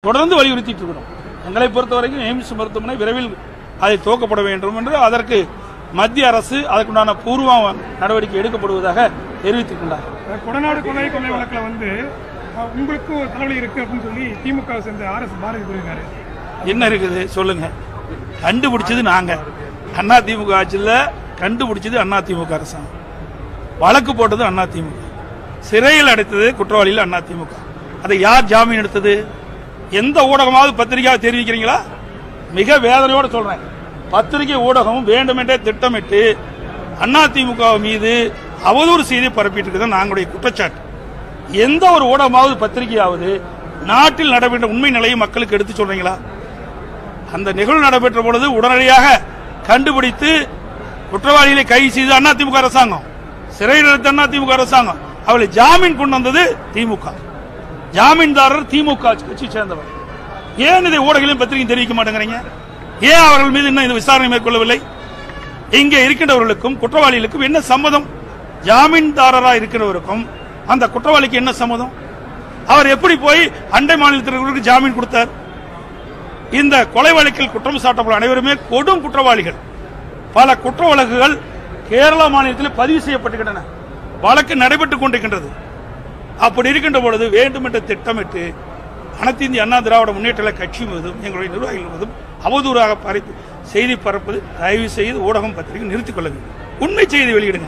தொடர்ந்து வலியுறுத்திட்டு இருக்கிறோம் எங்களை பொறுத்த வரைக்கும் எய்ம்ஸ் மருத்துவமனை விரைவில் அதை துவக்கப்பட வேண்டும் என்று அதற்கு மத்திய அரசு அதற்குண்டான பூர்வ நடவடிக்கை எடுக்கப்படுவதாக தெரிவித்திருக்கின்றார் கொடநாடு கொலை கொலை வழக்கில் வந்து அஹ், உங்களுக்கும் ஒரு தலைவலி இருக்கு அப்படின்னு சொல்லி திமுக சேர்ந்த ஆர் எஸ் பாரதி கூறியிருக்காரு என்ன இருக்குது சொல்லுங்க கண்டுபிடிச்சது நாங்க அண்ணா திமுக ஆட்சியில் கண்டுபிடிச்சது அண்ணா திமுக அரசாங்கம் வழக்கு போட்டது அண்ணா திமுக சிறையில் அடைத்தது குற்றவாளிகள் அண்ணா திமுக அதை யார் ஜாமீன் எடுத்தது எந்த ஊடகமாவது பத்திரிகையாக தெரிவிக்கிறீங்களா மிக வேதனையோட சொல்றேன் பத்திரிகை ஊடகம் வேண்டுமென்றே திட்டமிட்டு அண்ணா திமுக மீது அவதூறு செய்தி பரப்பிட்டு இருக்கிறது நாங்களுடைய குற்றச்சாட்டு எந்த ஒரு ஊடகமாவது பத்திரிகையாவது நாட்டில் நடைபெற்ற உண்மை நிலையை மக்களுக்கு எடுத்து சொல்றீங்களா அந்த நிகழ்வு நடைபெற்ற பொழுது உடனடியாக கண்டுபிடித்து குற்றவாளிகளை கைது செய்து அதிமுக அரசாங்கம் சிறையில் எடுத்த அதிமுக அரசாங்கம் அவளை ஜாமீன் கொண்டு வந்தது திமுக ஜாமீன்தாரர் திமுக கட்சி சேர்ந்தவர் ஏன் இதை ஊடகங்களையும் பத்திரிகையும் தெரிவிக்க மாட்டேங்கிறீங்க ஏன் அவர்கள் மீது இன்னும் இந்த விசாரணை மேற்கொள்ளவில்லை இங்கே இருக்கின்றவர்களுக்கும் குற்றவாளிகளுக்கும் என்ன சம்மதம் ஜாமீன்தாரராக இருக்கிறவருக்கும் அந்த குற்றவாளிக்கு என்ன சம்மதம் அவர் எப்படி போய் அண்டை மாநிலத்திற்கு ஜாமீன் கொடுத்தார் இந்த கொலை வழக்கில் குற்றம் சாட்டப்படும் அனைவருமே கொடும் குற்றவாளிகள் பல குற்ற வழக்குகள் கேரள மாநிலத்தில் பதிவு செய்யப்பட்டுகின்றன வழக்கு நடைபெற்றுக் கொண்டிருக்கின்றது அப்படி இருக்கின்ற பொழுது வேண்டுமென்று திட்டமிட்டு அனைத்து இந்திய அண்ணா திராவிட முன்னேற்ற கழக கட்சி மீதும் எங்களுடைய நிர்வாகிகள் மீதும் அவதூறாக பரப்பி செய்தி பரப்பது தயவு செய்து ஊடகம் பத்திரிகை நிறுத்திக் கொள்ள வேண்டும் உண்மை செய்தி வெளியிடுங்க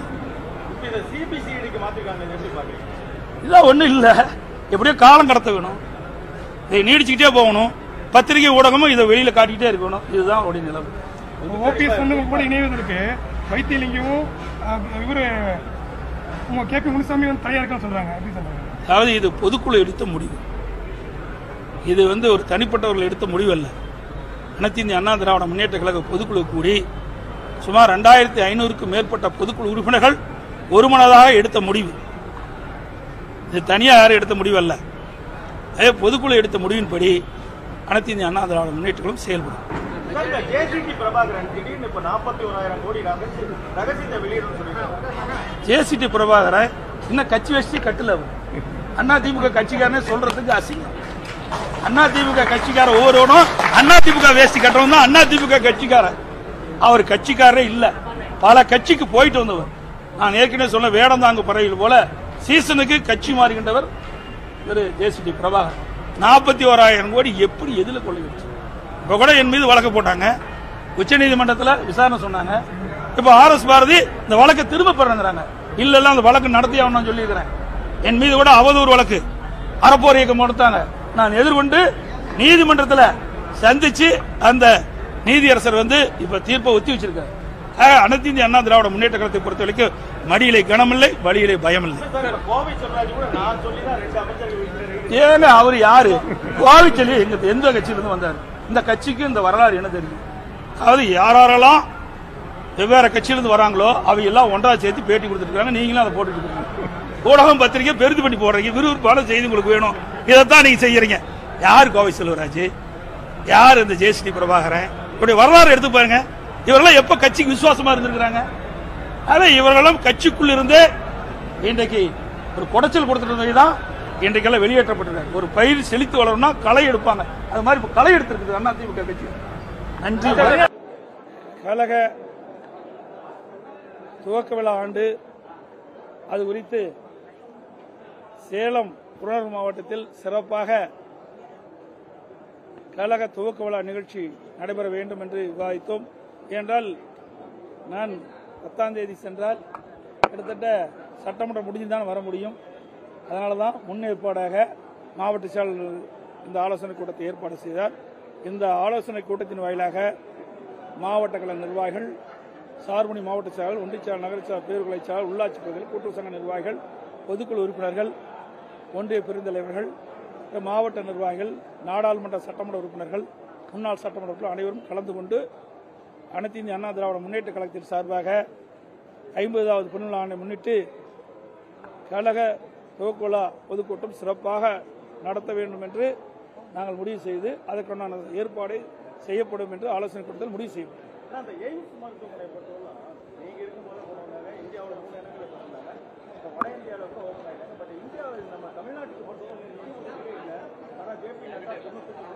இதெல்லாம் ஒண்ணும் இல்ல எப்படியோ காலம் கடத்த வேணும் இதை நீடிச்சுக்கிட்டே போகணும் பத்திரிகை ஊடகமும் இதை வெளியில காட்டிக்கிட்டே இருக்கணும் இதுதான் அவருடைய நிலைமை ஓபிஎஸ் வந்து உங்க கூட இணைவதற்கு வைத்தியலிங்கமும் அஹ், இவரு உங்க கே பி முனுசாமி வந்து தனியா இருக்கான்னு சொல்றாங்க எப்படி சொல்றாங்க அதாவது இது பொதுக்குழு எடுத்த முடிவு இது வந்து ஒரு தனிப்பட்டவர்கள் எடுத்த முடிவு அல்ல அனைத்து இந்திய அண்ணா திராவிட முன்னேற்ற கழக பொதுக்குழு கூடி சுமார் ரெண்டாயிரத்தி ஐநூறுக்கும் மேற்பட்ட பொதுக்குழு உறுப்பினர்கள் ஒருமனதாக எடுத்த முடிவு இது தனியா யாரும் எடுத்த முடிவு அல்ல அதே பொதுக்குழு எடுத்த முடிவின்படி அனைத்து இந்திய அண்ணா திராவிட முன்னேற்ற கழகம் செயல்படும் ஜேசிடி பிரபாகரன் திடீர்னு இப்ப நாற்பத்தி ஓராயிரம் கோடி ரகசிய ரகசியத்தை வெளியிடும் சொல்லியிருக்காங்க ஜேசிடி பிரபாகரன் இன்னும் கட்சி வச்சு கட்டல அவர் அண்ணா திமுக கட்சிக்காரனே சொல்றதுக்கு அசிங்கம் அண்ணா திமுக கட்சிக்கார ஒவ்வொருவனும் அண்ணா திமுக வேஷ்டி கட்டுறவன் தான் அண்ணா திமுக கட்சிக்காரன் அவர் கட்சிக்காரரே இல்ல பல கட்சிக்கு போயிட்டு வந்தவர் நான் ஏற்கனவே சொன்ன வேடந்தாங்கு பறவைகள் போல சீசனுக்கு கட்சி மாறுகின்றவர் திரு ஜேசிடி பிரபாகர் நாற்பத்தி ஓராயிரம் கோடி எப்படி எதுல கொள்ளையடிச்சு இப்ப கூட என் மீது வழக்கு போட்டாங்க உச்சநீதிமன்றத்தில் விசாரணை சொன்னாங்க இப்ப ஆர் எஸ் பாரதி இந்த வழக்கை திரும்ப பெறங்கிறாங்க இல்ல இல்ல அந்த வழக்கு நடத்தி ஆகணும்னு சொல்லியிருக்கிறேன் என் மீது கூட அவதூறு வழக்கு அறப்போர் இயக்கம் கொடுத்தாங்க நான் எதிர்கொண்டு நீதிமன்றத்தில் சந்திச்சு அந்த நீதியரசர் வந்து இப்ப தீர்ப்பை ஒத்தி வச்சிருக்காரு ஆக, அனைத்து இந்திய அண்ணா திராவிட முன்னேற்ற கழகத்தை பொறுத்த வரைக்கும் மடியிலே கனமில்லை வழியிலே பயமில்லை சார் கோவை சொல்றாரு கூட நான் சொல்லி தான் ரெண்டு அமைச்சர்கள் வீட்டுல ஏங்க அவர் யாரு கோவிச்சலி எங்க எந்த கட்சியிலிருந்து வந்தார் இந்த கட்சிக்கு இந்த வரலாறு என்ன தெரியும் அதாவது யாரெல்லாம் வெவ்வேறு கட்சியிலிருந்து வராங்களோ அவங்க எல்லாம் ஒன்றா சேர்த்து பேட்டி கொடுத்துருக்காங்க நீங்களும் அதை போட்டுட்டு இருக்கீங்க ஊடகம் பத்திரிகை பெருது பண்ணி போடுறீங்க விறுவிறுப்பான செய்தி உங்களுக்கு வேணும் இதைத்தான் நீங்க செய்யறீங்க யார் கோவை செல்வராஜ் யார் இந்த ஜேசிடி பிரபாகரன் இப்படி வரலாறு எடுத்து பாருங்க இவரெல்லாம் எப்ப கட்சிக்கு விசுவாசமா இருந்திருக்கிறாங்க அதே இவர்களும் கட்சிக்குள் இருந்தே இன்றைக்கு ஒரு குடைச்சல் கொடுத்துட்டு இருந்தது தான் இன்றைக்கெல்லாம் வெளியேற்றப்பட்டிருக்காங்க ஒரு பயிர் செழித்து வளரணும்னா களை எடுப்பாங்க அது மாதிரி இப்ப களை எடுத்திருக்குது அண்ணா திமுக கட்சி நன்றி கழக துவக்க விழா ஆண்டு அது குறித்து சேலம் புனர் மாவட்டத்தில் சிறப்பாக கழக துவக்க விழா நிகழ்ச்சி நடைபெற வேண்டும் என்று விவாதித்தோம் ஏனென்றால் நான் பத்தாம் தேதி சென்றால் கிட்டத்தட்ட சட்டமன்றம் முடிஞ்சுதான் வர முடியும் அதனால தான் முன்னேற்பாடாக மாவட்ட செயலாளர் இந்த ஆலோசனை கூட்டத்தை ஏற்பாடு செய்தார் இந்த ஆலோசனை கூட்டத்தின் வாயிலாக மாவட்ட கழக நிர்வாகிகள் சார்பணி மாவட்ட செயலாளர் ஒன்றிய செயலாளர் நகர செயலாளர் பேருகளை செயலாளர் உள்ளாட்சி பகுதிகள் கூட்டுறவு சங்க நிர்வாகிகள் பொதுக்குழு உறுப்பினர்கள் ஒன்றிய பெருந்தலைவர்கள் மாவட்ட நிர்வாகிகள் நாடாளுமன்ற சட்டமன்ற உறுப்பினர்கள் முன்னாள் சட்டமன்ற உறுப்பினர் அனைவரும் கலந்து கொண்டு அனைத்து இந்திய அண்ணா திராவிட முன்னேற்ற கழகத்தின் சார்பாக ஐம்பதாவது பொன்னிலை ஆண்டை முன்னிட்டு கழக துவக்குழா பொதுக்கூட்டம் சிறப்பாக நடத்த வேண்டும் என்று நாங்கள் முடிவு செய்து அதற்குண்டான ஏற்பாடு செய்யப்படும் என்று ஆலோசனை கூட்டத்தில் முடிவு செய்வோம் ஆனா அந்த எய்ம்ஸ் மருத்துவமனை பொறுத்தவரை நீங்க இருக்கும்போது போனாங்க இந்தியாவில் மூணு இடத்துல பண்ணாங்க இப்போ வட இந்தியாவில் கூட ஓப்பன் ஆயிட்டாங்க பட் இந்தியாவில் நம்ம தமிழ்நாட்டுக்கு பொறுத்தவரை இல்லை ஆனால் ஜேபி நட்டா தொண்ணூத்தி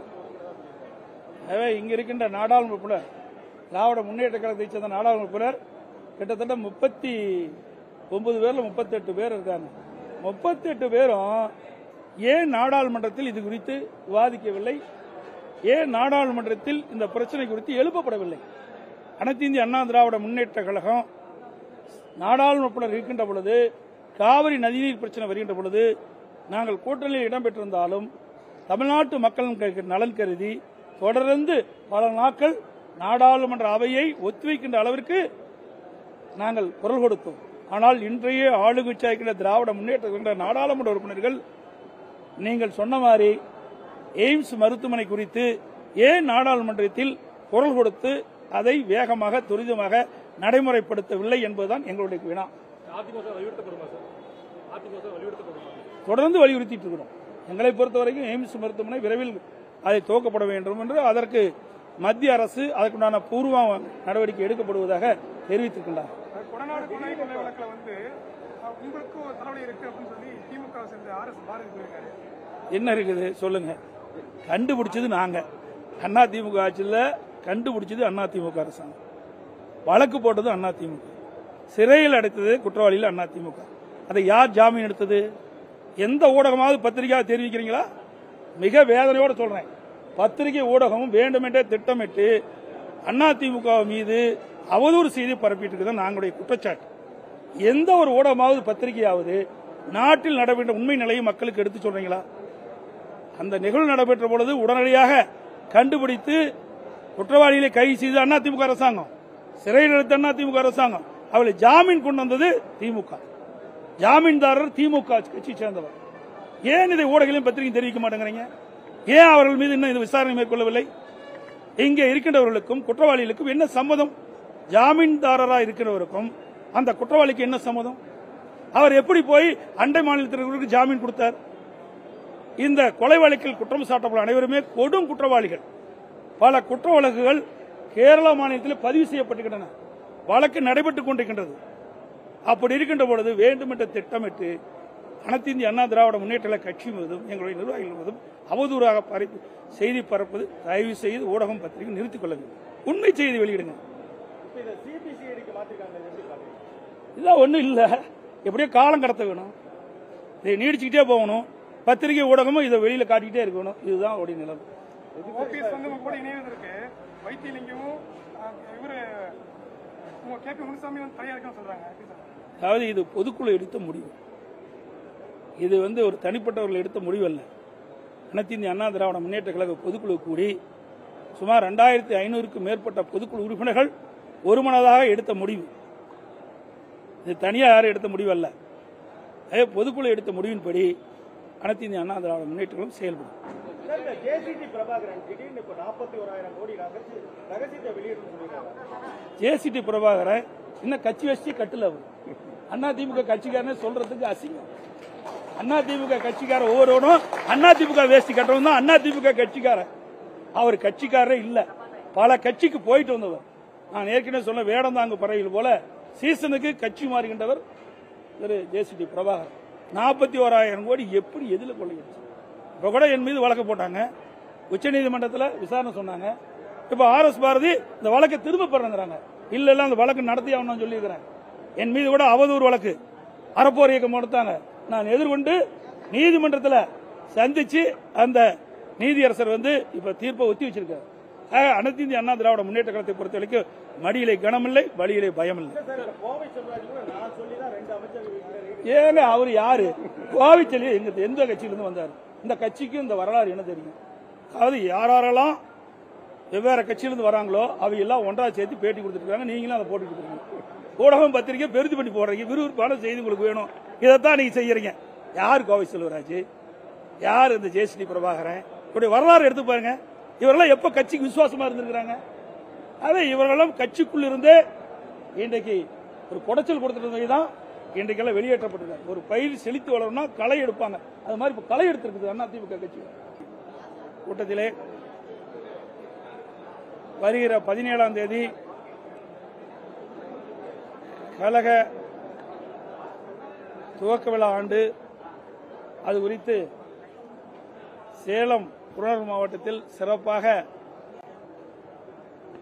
எனவே இங்க இருக்கின்ற நாடாளுமன்ற உறுப்பினர் திராவிட முன்னேற்ற கழகத்தை சேர்ந்த நாடாளுமன்ற உறுப்பினர் கிட்டத்தட்ட முப்பத்தி ஒன்பது பேர்ல முப்பத்தெட்டு பேர் இருக்காங்க முப்பத்தெட்டு பேரும் ஏன் நாடாளுமன்றத்தில் இது குறித்து விவாதிக்கவில்லை ஏன் நாடாளுமன்றத்தில் இந்த பிரச்சனை குறித்து எழுப்பப்படவில்லை அனைத்து இந்திய அண்ணா திராவிட முன்னேற்ற கழகம் நாடாளுமன்ற உறுப்பினர் இருக்கின்ற பொழுது காவிரி நதிநீர் பிரச்சனை வருகின்ற பொழுது நாங்கள் கூட்டணியில் இடம்பெற்றிருந்தாலும் தமிழ்நாட்டு மக்களின் க- நலன் கருதி தொடர்ந்து பல நாட்கள் நாடாளுமன்ற அவையை ஒத்திவைக்கின்ற அளவிற்கு நாங்கள் குரல் கொடுத்தோம் ஆனால் இன்றைய ஆளுங்கட்சியாக இருக்கின்ற திராவிட முன்னேற்ற கழக நாடாளுமன்ற உறுப்பினர்கள் நீங்கள் சொன்ன மாதிரி எய்ம்ஸ் மருத்துவமனை குறித்து ஏன் நாடாளுமன்றத்தில் குரல் கொடுத்து அதை வேகமாக துரிதமாக நடைமுறைப்படுத்தவில்லை என்பதுதான் எங்களுடைய வினா அதிமுக வலியுறுத்தப்படுமா சார் அதிமுக வலியுறுத்தப்படுமா தொடர்ந்து வலியுறுத்திட்டு இருக்கிறோம் எங்களை பொறுத்தவரைக்கும் எய்ம்ஸ் மருத்துவமனை விரைவில் அதை துவக்கப்பட வேண்டும் என்று அதற்கு மத்திய அரசு அதற்குண்டான பூர்வ நடவடிக்கை எடுக்கப்படுவதாக தெரிவித்திருக்கின்றார் கொடநாடு கொலை கொலை வழக்கில் வந்து அஹ், உங்களுக்கும் ஒரு தலைவலி இருக்கு அப்படின்னு சொல்லி திமுக சேர்ந்த ஆர் எஸ் பாரதி சொல்லியிருக்காரு என்ன இருக்குது சொல்லுங்க கண்டுபிடிச்சது நாங்க அண்ணா திமுக ஆட்சியில் கண்டுபிடிச்சது அண்ணா திமுக அரசாங்கம் வழக்கு போட்டது அண்ணா திமுக சிறையில் அடைத்தது குற்றவாளிகள் அண்ணா திமுக அதை யார் ஜாமீன் எடுத்தது எந்த ஊடகமாவது பத்திரிகையாக தெரிவிக்கிறீங்களா மிக வேதனையோட சொல்றேன் பத்திரிகை ஊடகமும் வேண்டுமென்றே திட்டமிட்டு அண்ணா திமுக மீது அவதூறு செய்தி பரப்பிட்டு இருக்கிறது நாங்களுடைய குற்றச்சாட்டு எந்த ஒரு ஊடகமாவது பத்திரிகையாவது நாட்டில் நடைபெற்ற உண்மை நிலையை மக்களுக்கு எடுத்து சொல்றீங்களா அந்த நிகழ்வு நடைபெற்ற பொழுது உடனடியாக கண்டுபிடித்து குற்றவாளிகளை கைது செய்து அதிமுக அரசாங்கம் சிறையில் எடுத்த அதிமுக அரசாங்கம் அவளை ஜாமீன் கொண்டு வந்தது திமுக ஜாமீன்தாரர் திமுக கட்சி சேர்ந்தவர் ஏன் இதை ஊடகங்களையும் பத்திரிகை தெரிவிக்க மாட்டேங்கிறீங்க ஏன் அவர்கள் மீது இன்னும் இந்த விசாரணை மேற்கொள்ளவில்லை இங்கே இருக்கின்றவர்களுக்கும் குற்றவாளிகளுக்கும் என்ன சம்மதம் ஜாமீன்தாரராக இருக்கிறவருக்கும் அந்த குற்றவாளிக்கு என்ன சம்மதம் அவர் எப்படி போய் அண்டை மாநிலத்திற்கு ஜாமீன் கொடுத்தார் இந்த கொலை வழக்கில் குற்றம் சாட்டப்பட்ட அனைவருமே கொடும் குற்றவாளிகள் பல குற்ற வழக்குகள் கேரள மாநிலத்தில் பதிவு செய்யப்பட்டுகின்றன வழக்கு நடைபெற்றுக் கொண்டிருக்கின்றது அப்படி இருக்கின்ற பொழுது வேண்டுமென்ற திட்டமிட்டு அனைத்து இந்திய அண்ணா திராவிட முன்னேற்ற கழக கட்சி மீதும் எங்களுடைய நிர்வாகிகள் மீதும் அவதூறாக பரப்பி செய்தி பரப்புவது தயவு செய்து ஊடகம் பத்திரிகை நிறுத்திக் கொள்ள வேண்டும் உண்மை செய்தி வெளியிடுங்க இப்போ இதை சிபிசிஐடிக்கு மாற்றிருக்காங்க எப்படி பாருங்க இதெல்லாம் ஒன்றும் இல்லை எப்படியோ காலம் கடத்த வேணும் இதை நீடிச்சுக்கிட்டே போகணும் பத்திரிகை ஊடகமும் இதை வெளியில காட்டிக்கிட்டே இருக்கணும் இதுதான் அவருடைய நிலைமை ஓபிஎஸ் வந்து உங்க கூட இணைவதற்கு வைத்தியலிங்கமும் அஹ், இவரு உங்க கே பி முனுசாமி வந்து தனியா இருக்குன்னு சொல்றாங்க எப்படி சார்? அதாவது இது பொதுக்குழு எடுத்த முடிவு இது வந்து ஒரு தனிப்பட்டவர்கள் எடுத்த முடிவு அல்ல அனைத்து இந்திய அண்ணா திராவிட முன்னேற்ற கழக பொதுக்குழு கூடி சுமார் ரெண்டாயிரத்தி ஐநூறுக்கும் மேற்பட்ட பொதுக்குழு உறுப்பினர்கள் ஒருமனதாக எடுத்த முடிவு இது தனியாக யாரும் எடுத்த முடிவு அல்ல அதே பொதுக்குழு எடுத்த முடிவின்படி அனைத்து இந்திய அண்ணா திராவிட முன்னேற்ற கழகம் செயல்படும் சார் இந்த ஜேசிடி பிரபாகரன் திடீர்னு இப்போ நாற்பத்தி ஓராயிரம் கோடி ரகசி ரகசியத்தை வெளியிடணும்னு சொல்லியிருக்காங்க ஜேசிடி பிரபாகரன் இன்னும் கட்சி வச்சு கட்டல அவர் அண்ணா திமுக கட்சிக்காரனே சொல்றதுக்கு அசிங்கம் அண்ணா திமுக கட்சிக்கார ஒவ்வொருவனும் அண்ணா திமுக வேஷ்டி கட்டவன் தான் அண்ணா திமுக கட்சிக்காரன் அவர் கட்சிக்காரரே இல்ல பல கட்சிக்கு போயிட்டு வந்தவர் நான் ஏற்கனவே சொன்ன வேடந்தாங்கு பறவைகள் போல சீசனுக்கு கட்சி மாறுகின்றவர் திரு ஜேசிடி பிரபாகர் நாற்பத்தி ஓராயிரம் கோடி எப்படி எதில் கொள்ளையடிச்சு இப்ப கூட என் மீது வழக்கு போட்டாங்க உச்சநீதிமன்றத்தில் விசாரணை சொன்னாங்க இப்ப ஆர் எஸ் பாரதி இந்த வழக்கை திரும்ப பெறங்கிறாங்க இல்ல இல்ல அந்த வழக்கு நடத்தி ஆகணும்னு சொல்லியிருக்கிறேன் என் மீது கூட அவதூறு வழக்கு அறப்போர் இயக்கம் கொடுத்தாங்க நான் எதிர்கொண்டு நீதிமன்றத்தில் சந்திச்சு அந்த நீதியரசர் வந்து இப்ப தீர்ப்பை ஒத்தி வச்சிருக்காரு ஆக, அனைத்து இந்திய அண்ணா திராவிட முன்னேற்ற கழகத்தை பொறுத்த வரைக்கும் மடியிலே கனமில்லை வழியிலே பயமில்லை சார் இந்த கோவை செல்வராஜ் கூட நான் சொல்லி தான் ரெண்டு அமைச்சர்கள் வீட்டில் ரெய்டு ஏங்க அவர் யாரு கோவிச்செல்லி எங்க எந்த கட்சியிலிருந்து வந்தார் இந்த கட்சிக்கு இந்த வரலாறு என்ன தெரியும் அதாவது யாரெல்லாம் வெவ்வேறு கட்சியிலிருந்து வராங்களோ அவங்க எல்லாம் ஒன்றா சேர்த்து பேட்டி கொடுத்துருக்காங்க நீங்களும் அதை போட்டுட்டு இருக்கீங்க ஊடகம் பத்திரிக்கை பெருதி பண்ணி போடுறீங்க விறுவிறுப்பான செய்தி உங்களுக்கு வேணும் இதைத்தான் நீங்க செய்யறீங்க யார் கோவை செல்வராஜ் யார் இந்த ஜேசிடி பிரபாகரன் இப்படி வரலாறு எடுத்து பாருங்க இவரெல்லாம் எப்ப கட்சிக்கு விசுவாசமா இருந்திருக்கிறாங்க அதே இவர்களெல்லாம் கட்சிக்குள் இருந்தே இன்றைக்கு ஒரு குடைச்சல் கொடுத்துட்டு தான் இன்றைக்கெல்லாம் வெளியேற்றப்பட்டிருக்காங்க ஒரு பயிர் செழித்து வளரணும்னா களை எடுப்பாங்க அது மாதிரி இப்ப களை எடுத்திருக்குது அண்ணா திமுக கட்சி கூட்டத்திலே வருகிற பதினேழாம் தேதி கழக துவக்க விழா ஆண்டு அது குறித்து சேலம் புறநகர் மாவட்டத்தில் சிறப்பாக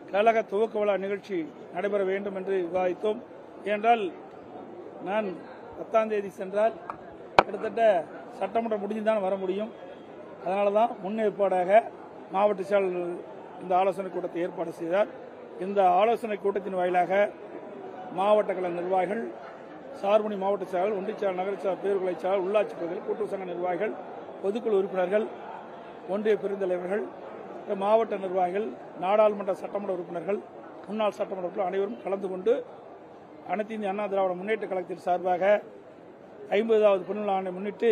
கழக துவக்க விழா நிகழ்ச்சி நடைபெற வேண்டும் என்று விவாதித்தோம் ஏனென்றால் நான் பத்தாம் தேதி சென்றால் கிட்டத்தட்ட சட்டமன்றம் முடிஞ்சுதான் வர முடியும் அதனால தான் முன்னேற்பாடாக மாவட்ட செயலர் இந்த ஆலோசனை கூட்டத்தை ஏற்பாடு செய்தார் இந்த ஆலோசனை கூட்டத்தின் வாயிலாக மாவட்ட கழக நிர்வாகிகள் சார்பணி மாவட்ட செயலர் ஒன்றிய செயலர் நகர செயலர் பேருகளை செயலர் உள்ளாட்சி பகுதிகள் கூட்டுறவு சங்க நிர்வாகிகள் பொதுக்குழு உறுப்பினர்கள் ஒன்றிய பெருந்தலைவர்கள் மாவட்ட நிர்வாகிகள் நாடாளுமன்ற சட்டமன்ற உறுப்பினர்கள் முன்னாள் சட்டமன்ற உறுப்பினர் அனைவரும் கலந்து கொண்டு அனைத்து இந்திய அண்ணா திராவிட முன்னேற்ற கழகத்தின் சார்பாக ஐம்பதாவது பொன்னில் ஆண்டை முன்னிட்டு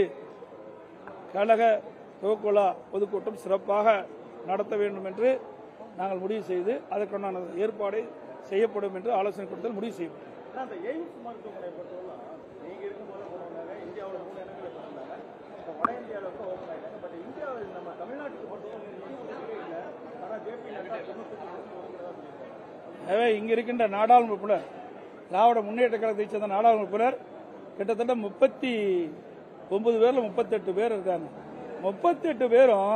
கழக துவக்குழா பொதுக்கூட்டம் சிறப்பாக நடத்த வேண்டும் என்று நாங்கள் முடிவு செய்து அதற்கான ஏற்பாடு செய்யப்படும் என்று ஆலோசனை கூட்டத்தில் முடிவு செய்யும் ஆனா அந்த எய்ம்ஸ் மருத்துவமனை பொறுத்தவரை நீங்க இருக்கும்போது போனவங்க இந்தியாவில் மூணு இடங்களில் பிறந்தாங்க இப்போ வட இந்தியாவில் கூட ஓப்பன் ஆயிட்டாங்க பட் இந்தியாவில் நம்ம தமிழ்நாட்டுக்கு பொறுத்தவரை நிதி ஒதுக்கவே இல்லை ஆனால் ஜேபி நட்டா தொண்ணூத்தி ஒதுக்கிறதா சொல்லியிருக்காங்க எனவே இங்க இருக்கின்ற நாடாளுமன்ற உறுப்பினர் திராவிட முன்னேற்ற கழகத்தைச் சேர்ந்த நாடாளுமன்ற உறுப்பினர் கிட்டத்தட்ட முப்பத்தி ஒன்பது பேர்ல முப்பத்தெட்டு பேர் இருக்காங்க முப்பத்தெட்டு பேரும்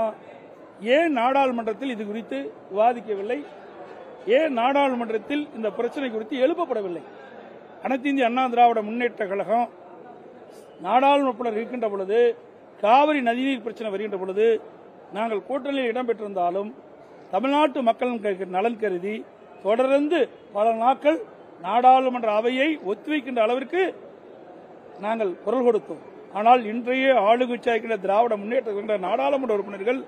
ஏன் நாடாளுமன்றத்தில் இது குறித்து விவாதிக்கவில்லை ஏன் நாடாளுமன்றத்தில் இந்த பிரச்சனை குறித்து எழுப்பப்படவில்லை அனைத்து இந்திய அண்ணா திராவிட முன்னேற்ற கழகம் நாடாளுமன்ற உறுப்பினர் இருக்கின்ற பொழுது காவிரி நதிநீர் பிரச்சனை வருகின்ற பொழுது நாங்கள் கூட்டணியில் இடம்பெற்றிருந்தாலும் தமிழ்நாட்டு மக்களின் க- நலன் கருதி தொடர்ந்து பல நாட்கள் நாடாளுமன்ற அவையை ஒத்திவைக்கின்ற அளவிற்கு நாங்கள் குரல் கொடுத்தோம் ஆனால் இன்றைய ஆளுங்கட்சியாக இருக்கின்ற திராவிட முன்னேற்ற கழக நாடாளுமன்ற உறுப்பினர்கள்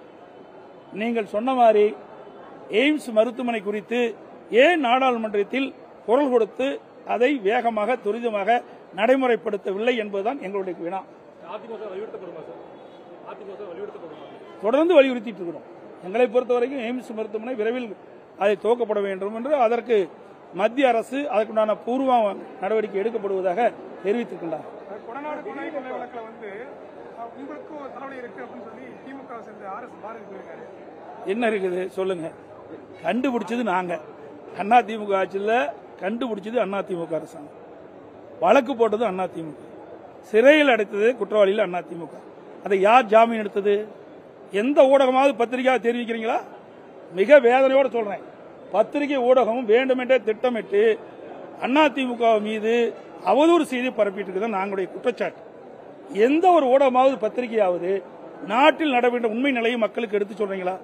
நீங்கள் சொன்ன மாதிரி எய்ம்ஸ் மருத்துவமனை குறித்து ஏன் நாடாளுமன்றத்தில் குரல் கொடுத்து அதை வேகமாக துரிதமாக நடைமுறைப்படுத்தவில்லை என்பதுதான் எங்களுடைய வினா அதிமுக வலியுறுத்தப்படுமா சார் அதிமுக வலியுறுத்தப்படுமா தொடர்ந்து வலியுறுத்திட்டு இருக்கிறோம் எங்களை பொறுத்தவரைக்கும் எய்ம்ஸ் மருத்துவமனை விரைவில் அதை துவக்கப்பட வேண்டும் என்று அதற்கு மத்திய அரசு அதற்குண்டான பூர்வ நடவடிக்கை எடுக்கப்படுவதாக தெரிவித்திருக்கின்றார் கொடநாடு கொலை கொலை வழக்கில் வந்து அஹ், உங்களுக்கும் ஒரு தலைவலி இருக்கு அப்படின்னு சொல்லி திமுக சேர்ந்த ஆர் எஸ் பாரதி சொல்லியிருக்காரு என்ன இருக்குது சொல்லுங்க கண்டுபிடிச்சது நாங்க அண்ணா திமுக ஆட்சியில் கண்டுபிடிச்சது அண்ணா திமுக அரசாங்கம் வழக்கு போட்டது அண்ணா திமுக சிறையில் அடைத்தது குற்றவாளியில் அண்ணா திமுக அதை யார் ஜாமீன் எடுத்தது எந்த ஊடகமாவது பத்திரிகையாக தெரிவிக்கிறீங்களா மிக வேதனையோடு சொல்றேன் பத்திரிகை ஊடகமும் வேண்டுமென்றே திட்டமிட்டு அண்ணா திமுக மீது அவதூறு செய்தி பரப்பிட்டு இருக்குது நாங்களுடைய குற்றச்சாட்டு எந்த ஒரு ஊடகமாவது பத்திரிகையாவது நாட்டில் நடைபெற்ற உண்மை நிலையை மக்களுக்கு எடுத்து சொல்றீங்களா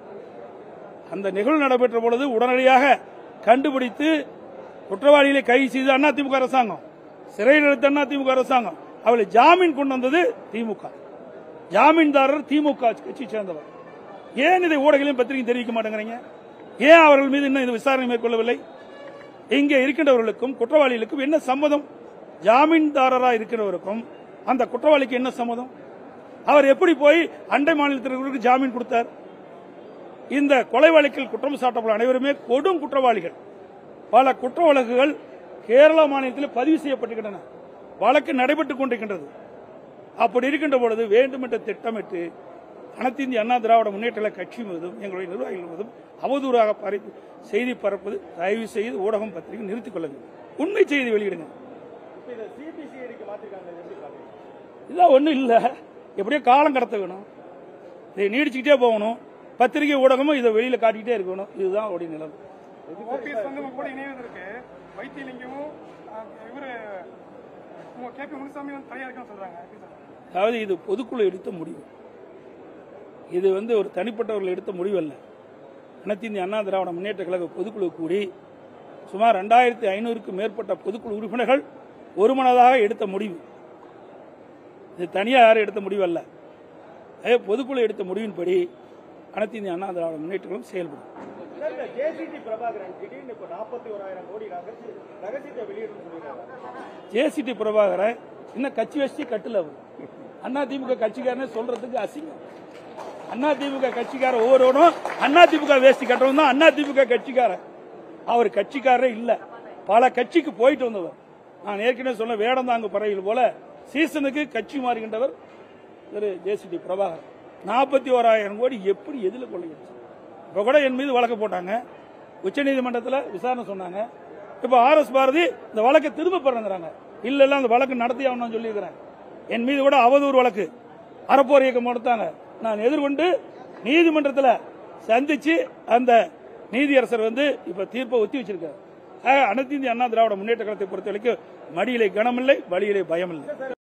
அந்த நிகழ்வு நடைபெற்ற பொழுது உடனடியாக கண்டுபிடித்து குற்றவாளிகளை கைது செய்து அதிமுக அரசாங்கம் சிறையில் எடுத்த அதிமுக அரசாங்கம் அவளை ஜாமீன் கொண்டு வந்தது திமுக ஜாமீன்தாரர் திமுக கட்சி சேர்ந்தவர் ஏன் இதை ஊடகங்களையும் பத்திரிகையும் தெரிவிக்க மாட்டேங்கிறீங்க ஏன் அவர்கள் மீது இன்னும் இந்த விசாரணை மேற்கொள்ளவில்லை இங்கே இருக்கின்றவர்களுக்கும் குற்றவாளிகளுக்கும் என்ன சம்மதம் ஜாமீன்தாரராக இருக்கிறவருக்கும் அந்த குற்றவாளிக்கு என்ன சம்மதம் அவர் எப்படி போய் அண்டை மாநிலத்திற்கு ஜாமீன் கொடுத்தார் இந்த கொலை வழக்கில் குற்றம் சாட்டப்பட்ட அனைவருமே கொடும் குற்றவாளிகள் பல குற்ற வழக்குகள் கேரள மாநிலத்தில் பதிவு செய்யப்பட்டுகின்றன வழக்கு நடைபெற்றுக் கொண்டிருக்கின்றது அப்படி இருக்கின்ற பொழுது வேண்டுமென்ற திட்டமிட்டு அனைத்து இந்திய அண்ணா திராவிட முன்னேற்ற கழக கட்சி மீதும் எங்களுடைய நிர்வாகிகள் மீதும் அவதூறாக பரப்பி செய்தி பரப்புது தயவு செய்து ஊடகம் பத்திரிகை நிறுத்திக் கொள்ளுங்கள் உண்மை செய்தி வெளியிடுங்க இப்போ இதை சிபிசிஐடிக்கு மாற்றிருக்காங்க எப்படி பார்க்குறீங்க இதெல்லாம் ஒன்றும் இல்லை எப்படியோ காலம் கடத்த வேணும் இதை நீடிச்சுக்கிட்டே போகணும் பத்திரிகை ஊடகமும் இதை வெளியில காட்டிக்கிட்டே இருக்கணும் இதுதான் அவருடைய நிலம் ஓபிஎஸ் வந்து உங்க கூட இணைவதற்கு வைத்தியலிங்கமும் அஹ், இவரு உங்க கே பி முனுசாமி வந்து தனியா இருக்கான்னு சொல்றாங்க எப்படி சார்? அதாவது இது பொதுக்குழு எடுத்த முடிவு இது வந்து ஒரு தனிப்பட்டவர்கள் எடுத்த முடிவு அல்ல அனைத்து இந்திய அண்ணா திராவிட முன்னேற்ற கழக பொதுக்குழு கூடி சுமார் ரெண்டாயிரத்தி ஐநூறுக்கும் மேற்பட்ட பொதுக்குழு உறுப்பினர்கள் ஒருமனதாக எடுத்த முடிவு இது தனியாக யாரும் எடுத்த முடிவு அல்ல அதே பொதுக்குழு எடுத்த முடிவின்படி அனைத்து இந்திய அண்ணா திராவிட முன்னேற்ற கழகம் செயல்படும் சார் இந்த ஜேசிடி பிரபாகரன் திடீர்னு இப்போ நாற்பத்தி ஓராயிரம் கோடி ரகசிய ரகசியத்தை வெளியிடணும்னு சொல்லியிருக்காங்க ஜேசிடி பிரபாகரன் இன்னும் கட்சி வச்சு கட்டல அவர் அண்ணா திமுக கட்சிக்காரனே சொல்றதுக்கு அசிங்கம் அண்ணா திமுக கட்சிக்காரன் ஒவ்வொருவனும் அண்ணா திமுக வேஷ்டி கட்டுறவன் தான் அண்ணா திமுக கட்சிக்காரன் அவர் கட்சிக்காரரே இல்ல பல கட்சிக்கு போயிட்டு வந்தவர் நான் ஏற்கனவே சொன்ன வேடந்தாங்க பறவைகள் போல சீசனுக்கு கட்சி மாறுகின்றவர் திரு ஜேசிடி பிரபாகர் நாற்பத்தி ஓராயிரம் கோடி எப்படி எதுல கொள்ளையடிச்சு இப்ப கூட என் மீது வழக்கு போட்டாங்க உச்சநீதிமன்றத்தில் விசாரணை சொன்னாங்க இப்ப ஆர் எஸ் பாரதி இந்த வழக்கை திரும்ப பெறங்கிறாங்க இல்ல இல்ல அந்த வழக்கு நடத்தி ஆகணும்னு சொல்லியிருக்கிறேன் என் மீது கூட அவதூறு வழக்கு அறப்போர் இயக்கம் கொடுத்தாங்க நான் எதிர்கொண்டு நீதிமன்றத்தில் சந்திச்சு அந்த நீதியரசர் வந்து இப்ப தீர்ப்பை ஒத்தி வச்சிருக்காரு ஆக, அனைத்து இந்திய அண்ணா திராவிட முன்னேற்ற கழகத்தை பொறுத்த வரைக்கும் மடியிலே கனமில்லை வழியிலே பயமில்லை